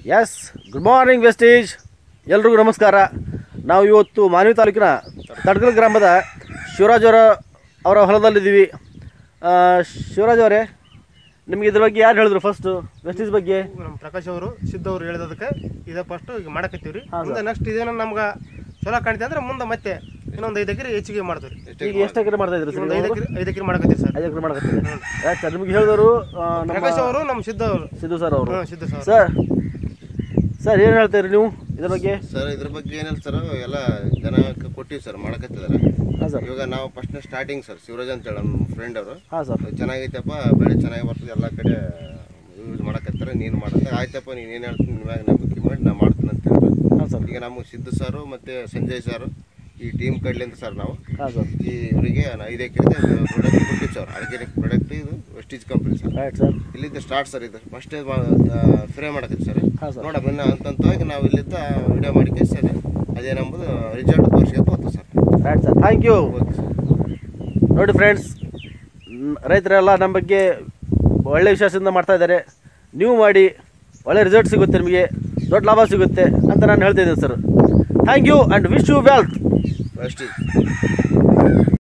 yes good morning wastage ಎಲ್ರಿಗೂ ನಮಸ್ಕಾರ ನಾವು ಇವತ್ತು ಮಾನವಿ ತಾಲೂಕಿನ ತಡ್ಕಲ್ ಗ್ರಾಮದ ಶಿವರಾಜ್ ಅವರ ಅವರ ಹೊಲದಲ್ಲಿದ್ದೀವಿ ಆ, ಶಿವರಾಜ್ ಅವರೇ ನಿಮಗೆ ಇದ್ರ ಬಗ್ಗೆ ಯಾರು ಹೇಳಿದ್ರು ಫಸ್ಟು ವೆಸ್ಟೇಜ್ ಬಗ್ಗೆ ನಮ್ಮ ಪ್ರಕಾಶ್ ಅವರು ಸಿದ್ಧ ಅವರು ಹೇಳಿದಕ್ಕೆ ಇದೇ ಫಸ್ಟ್ ಈಗ ಮಾಡಕತ್ತೀವಿ ರೀ ಹಾ, ಮುಂದೆ ನೆಕ್ಸ್ಟ್ ಇದೇನೋ ನಮ್ಗೆ ಚಲೋ ಕಾಣ್ತಿ ಅಂದ್ರೆ ಮುಂದೆ ಮತ್ತೆ ಇನ್ನೊಂದು ಐದು ಎಕರೆ ಹೆಚ್ಚಿಗೆ ಮಾಡ್ತೀವಿ ರೀ ಈಗ ಎಷ್ಟು ಎಕರೆ ಮಾಡ್ತಾ ಇದ್ರಿ ಸರ್ ಇನ್ನೊಂದು ಐದು ಎಕರೆ ಐದು ಎಕರೆ ಮಾಡಕತ್ತೀವಿ ಸರ್ ಐದು ಎಕರೆ ಮಾಡಕತ್ತೀರಿ ಯಾಕೆ ಸರ್ ನಿಮಗೆ ಹೇಳಿದವರು ಆ, ನಮ್ಮ ಪ್ರಕಾಶ್ ಅವರು ನಮ್ಮ ಸಿದ್ಧ ಅವರು ಸಿದ್ದು ಸರ್ ಅವರು ಹ್ಞೂ ಸಿದ್ಧ ಸರ್ ಸರ್ ಸರ್ ಏನು ಹೇಳ್ತೀರಿ ನೀವು ಇದ್ರ ಬಗ್ಗೆ ಸರ್ ಇದ್ರ ಬಗ್ಗೆ ಏನಿಲ್ಲ ಸರ್ ಎಲ್ಲ ಜನ ಕೊಟ್ಟಿವಿ ಸರ್ ಮಾಡಕತ್ತಿದ್ದಾರೆ ಹಾಂ ಸರ್ ಇವಾಗ ನಾವು ಫಸ್ಟ್ ಸ್ಟಾರ್ಟಿಂಗ್ ಸರ್ ಶಿವರಾಜ್ ಅಂತ ಹೇಳಿ ನಮ್ಮ ಫ್ರೆಂಡ್ ಅವರು ಹಾಂ ಸರ್ ಚೆನ್ನಾಗೈತಪ್ಪ ಬೆಳೆ ಚೆನ್ನಾಗಿ ಬರ್ತದೆ ಎಲ್ಲ ಕಡೆ ಯೂಸ್ ಮಾಡಕತ್ತಾರೆ ನೀನು ಮಾಡಂದ್ರೆ ಆಯ್ತಪ್ಪ ನೀನು ಏನು ಹೇಳ್ತೀನಿ ನಿಮ್ಯಾಗ ನಂಬಿಕೆ ಮಾಡಿ ನಾ ಮಾಡ್ತೀನಿ ಅಂತ ಹೇಳಿದ್ರು ಹಾಂ ಸರ್ ಈಗ ನಮಗೆ ಸಿದ್ದು ಸರು ಮತ್ತು ಸಂಜಯ್ ಸರ್ ಈ ಟೀಮ್ ಕಡ್ಲಿಂದ ಸರ್ ನಾವು ಹಾಂ ಸರ್ ಈ ಇವರಿಗೆ ಐದು ಎಕರೆ ಪ್ರಾಡಕ್ಟ್ ಕೊಟ್ಟಿವಿ ಸರ್ ಅಡಿಕೆ ಪ್ರಾಡಕ್ಟ್ ಇದು Vestige company sir right sir ಇಲ್ಲಿಂದ ಸ್ಟಾರ್ಟ್ ಸರ್ ಇದು ಫಸ್ಟ್ ಫ್ರೇ ಮಾಡಕತ್ತೀವಿ ಸರ್ ಹಾಂ ಸರ್ ನೋಡಮ್ಮ ಇನ್ನು ಹಂತವಾಗಿ ನಾವು ಇಲ್ಲಿಂದ ವಿಡಿಯೋ ಮಾಡಿಕೆ ಸರ್ ಅದೇನಂಬುದು ರಿಸಲ್ಟ್ ತೋರಿಸ್ಕೊತ ಹೋಗ್ತದೆ sir right sir thank you okay sir ನೋಡಿ ಫ್ರೆಂಡ್ಸ್ ರೈತರೆಲ್ಲ ನಮ್ಮ ಬಗ್ಗೆ ಒಳ್ಳೆ ವಿಶ್ವಾಸದಿಂದ ಮಾಡ್ತಾ ಇದ್ದಾರೆ ನೀವು ಮಾಡಿ ಒಳ್ಳೆ ರಿಸಲ್ಟ್ ಸಿಗುತ್ತೆ ನಿಮಗೆ ದೊಡ್ಡ ಲಾಭ ಸಿಗುತ್ತೆ ಅಂತ ನಾನು ಹೇಳ್ತಿದ್ದೀನಿ sir thank you and wish you wealth Vestige